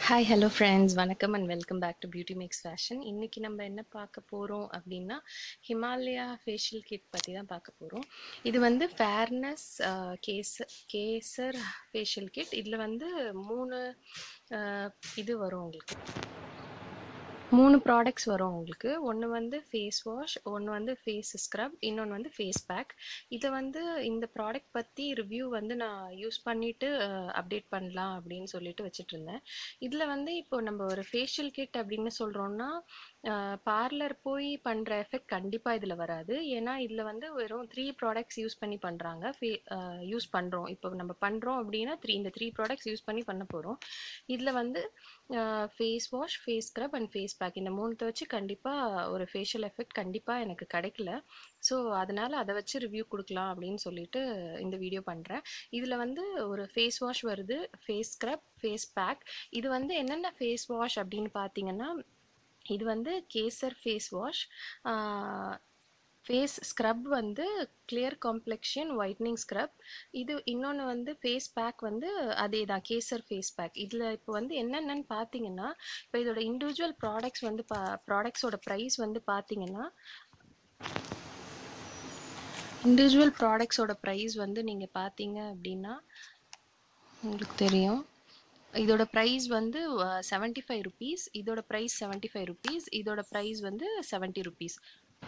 hi hello friends வணக்கம் and welcome back to beauty max fashion இன்றைக்கி நம்ம என்ன பார்க்க போகிறோம் அப்படின்னா ஹிமாலயா ஃபேஷியல் கிட் பற்றி தான் பார்க்க போகிறோம் இது வந்து fairness kesar kesar facial kit இதில் வந்து மூணு அஹ், இது வரும் உங்களுக்கு மூணு ப்ராடக்ட்ஸ் வரும் உங்களுக்கு ஒன்று வந்து ஃபேஸ் வாஷ் ஒன்று வந்து ஃபேஸ் ஸ்க்ரப் இன்னொன்று வந்து ஃபேஸ் பேக் இதை வந்து இந்த ப்ராடக்ட் பற்றி ரிவ்யூ வந்து நான் யூஸ் பண்ணிவிட்டு அப்டேட் பண்ணலாம் அப்படின்னு சொல்லிட்டு வச்சுட்டு இருந்தேன் இதில் வந்து இப்போ நம்ம ஒரு ஃபேஷியல் கிட் அப்படின்னு சொல்கிறோன்னா பார்லர் போய் பண்ணுற எஃபெக்ட் கண்டிப்பாக இதில் வராது ஏன்னா இதில் வந்து வெறும் த்ரீ ப்ராடக்ட்ஸ் யூஸ் பண்ணி பண்ணுறாங்க ஃபே யூஸ் பண்ணுறோம் இப்போ நம்ம பண்ணுறோம் அப்படின்னா த்ரீ இந்த த்ரீ ப்ராடக்ட்ஸ் யூஸ் பண்ணி பண்ண போகிறோம் இதில் வந்து face wash face scrub and face pack இந்த மூணுத்தை வச்சு கண்டிப்பாக ஒரு ஃபேஷியல் எஃபெக்ட் கண்டிப்பாக எனக்கு கிடைக்கல ஸோ அதனால் அதை வச்சு ரிவ்யூ கொடுக்கலாம் அப்படின்னு சொல்லிட்டு இந்த வீடியோ பண்ணுறேன் இதில் வந்து ஒரு ஃபேஸ் வாஷ் வருது ஃபேஸ் ஸ்க்ரப் ஃபேஸ் பேக் இது வந்து என்னென்ன ஃபேஸ் வாஷ் அப்படின்னு பார்த்தீங்கன்னா இது வந்து kesar face wash face scrub வந்து கிளியர் காம்ப்ளெக்ஷன் ஒயிட்னிங் ஸ்க்ரப் இது இன்னொன்று வந்து ஃபேஸ் பேக் வந்து அதே தான் கேசர் ஃபேஸ் பேக் இதில் இப்போ வந்து என்னென்னு பார்த்தீங்கன்னா இப்போ இதோட இண்டிவிஜுவல் ப்ராடக்ட்ஸ் வந்து பா ப்ராடக்ட்ஸோட ப்ரைஸ் வந்து பார்த்தீங்கன்னா இண்டிவிஜுவல் ப்ராடக்ட்ஸோட ப்ரைஸ் வந்து நீங்கள் பார்த்தீங்க அப்படின்னா உங்களுக்கு தெரியும் இதோட ப்ரைஸ் வந்து செவன்ட்டி ஃபைவ் ருபீஸ் இதோட ப்ரைஸ் செவன்ட்டி ஃபைவ் ருபீஸ் இதோட ப்ரைஸ் வந்து செவன்ட்டி ருபீஸ்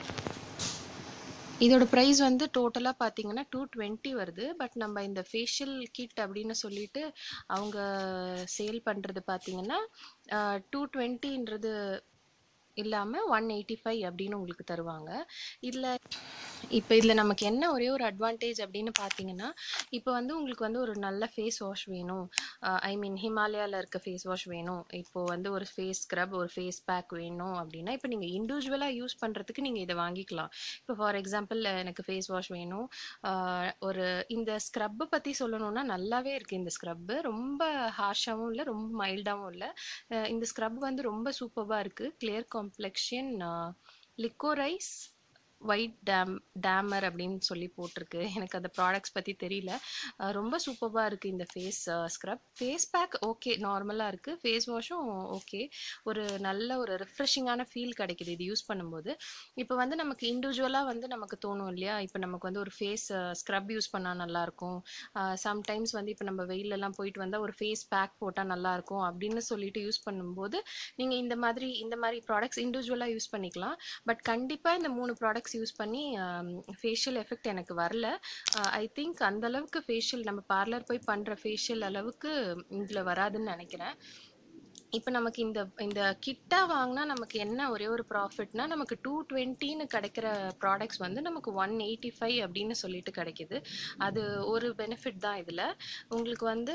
இதோட ப்ரைஸ் வந்து டோட்டலாக பார்த்தீங்கன்னா டூ டுவெண்ட்டி வருது பட் நம்ம இந்த ஃபேஷியல் கிட் அப்படின்னு சொல்லிட்டு அவங்க சேல் பண்ணுறது பார்த்தீங்கன்னா டூ டுவெண்ட்டின்றது இல்லாமல் ஒன் எயிட்டி ஃபைவ் அப்படின்னு உங்களுக்கு தருவாங்க இதில் இப்போ இதில் நமக்கு என்ன ஒரே ஒரு அட்வான்டேஜ் அப்படின்னு பார்த்தீங்கன்னா இப்போ வந்து உங்களுக்கு வந்து ஒரு நல்ல ஃபேஸ் வாஷ் வேணும் ஐ மீன் ஹிமாலயாவில் இருக்க ஃபேஸ் வாஷ் வேணும் இப்போ வந்து ஒரு ஃபேஸ் ஸ்க்ரப் ஒரு ஃபேஸ் பேக் வேணும் அப்படின்னா இப்போ நீங்கள் இண்டிவிஜுவலாக யூஸ் பண்ணுறதுக்கு நீங்கள் இதை வாங்கிக்கலாம் இப்போ ஃபார் எக்ஸாம்பிள் எனக்கு ஃபேஸ் வாஷ் வேணும் ஆஹ் ஒரு இந்த ஸ்க்ரப்பை பற்றி சொல்லணும்னா நல்லாவே இருக்குது இந்த ஸ்க்ரப்பு ரொம்ப ஹார்ஷாகவும் இல்லை ரொம்ப மைல்டாகவும் இல்லை அஹ் இந்த ஸ்க்ரப் வந்து ரொம்ப சூப்பராக இருக்குது கிளியர் காம்ப்ளெக்ஷன் லிக்கோரைஸ் ஒயிட் டேம் டேமர் அப்படின்னு சொல்லி போட்டிருக்கு எனக்கு அந்த ப்ராடக்ட்ஸ் பற்றி தெரியல அஹ் ரொம்ப சூப்பராக இருக்குது இந்த face scrub face pack okay நார்மலாக இருக்குது ஃபேஸ் வாஷும் ஓகே ஒரு நல்ல ஒரு ரிஃப்ரெஷிங்கான ஃபீல் கிடைக்குது இது யூஸ் பண்ணும்போது இப்போ வந்து நமக்கு இண்டிவிஜுவலாக வந்து நமக்கு தோணும் இல்லையா இப்போ நமக்கு வந்து ஒரு ஃபேஸ் ஸ்க்ரப் யூஸ் பண்ணால் நல்லாயிருக்கும் சம்டைம்ஸ் வந்து இப்போ நம்ம வெயிலெல்லாம் போயிட்டு வந்தால் ஒரு ஃபேஸ் பேக் போட்டால் நல்லாயிருக்கும் அப்படின்னு சொல்லிட்டு யூஸ் பண்ணும்போது நீங்கள் இந்த மாதிரி இந்த மாதிரி ப்ராடக்ட்ஸ் இண்டிவிஜுவலாக யூஸ் பண்ணிக்கலாம் பட் கண்டிப்பாக இந்த மூணு ப்ராடக்ட்ஸ் யூஸ் பண்ணி ஃபேஷியல் எஃபெக்ட் எனக்கு வரல ஐ திங்க் அந்த அளவுக்கு ஃபேஷியல் நம்ம பார்லர் போய் பண்ணுற ஃபேஷியல் அளவுக்கு இதில் வராதுன்னு நினைக்கிறேன் இப்போ நமக்கு இந்த இந்த கிட்டா வாங்கினா நமக்கு என்ன ஒரே ஒரு ப்ராஃபிட்னா நமக்கு டூ டுவெண்ட்டின்னு கிடைக்கிற ப்ராடக்ட்ஸ் வந்து நமக்கு ஒன் எயிட்டி ஃபைவ் அப்படின்னு சொல்லிட்டு கிடைக்குது அது ஒரு பெனிஃபிட் தான் இதில் உங்களுக்கு வந்து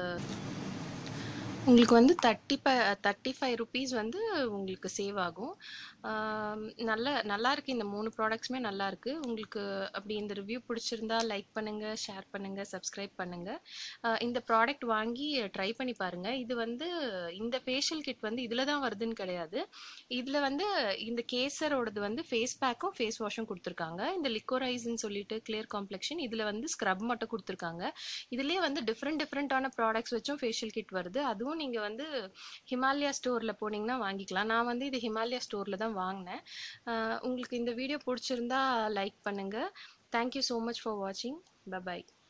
உங்களுக்கு வந்து thirty five thirty five rupees வந்து உங்களுக்கு சேவ் ஆகும் ஆம், நல்ல நல்லா இருக்கு இந்த மூணு ப்ராடக்ட்ஸுமே நல்லா இருக்கு உங்களுக்கு அப்படி இந்த ரிவ்யூ பிடிச்சிருந்தா லைக் பண்ணுங்க ஷேர் பண்ணுங்க சப்ஸ்கிரைப் பண்ணுங்க ஆஹ் இந்த ப்ராடக்ட் வாங்கி ட்ரை பண்ணி பாருங்க இது வந்து இந்த ஃபேஷியல் கிட் வந்து இதில் தான் வருதுன்னு கிடையாது இதில் வந்து இந்த கேசரோடது வந்து ஃபேஸ் பேக்கும் ஃபேஸ் வாஷும் கொடுத்துருக்காங்க இந்த லிக்கோரைஸ்ன்னு சொல்லிட்டு கிளியர் காம்ப்ளெக்ஷன் இதில் வந்து ஸ்க்ரப் மட்டும் கொடுத்துருக்காங்க இதுலேயே வந்து டிஃப்ரெண்ட் டிஃப்ரெண்ட்டான ப்ராடக்ட்ஸ் வச்சும் ஃபேஷியல் கிட் வருது அதுவும் நீங்கள் வந்து ஹிமாலயா ஸ்டோரில் போனீங்கன்னா வாங்கிக்கலாம் நான் வந்து இது ஹிமாலயா ஸ்டோரில் தான் வாங்கினேன் ஆஹ் உங்களுக்கு இந்த வீடியோ பிடிச்சிருந்தா லைக் பண்ணுங்கள் தேங்க்யூ ஸோ மச் ஃபார் வாட்சிங் பை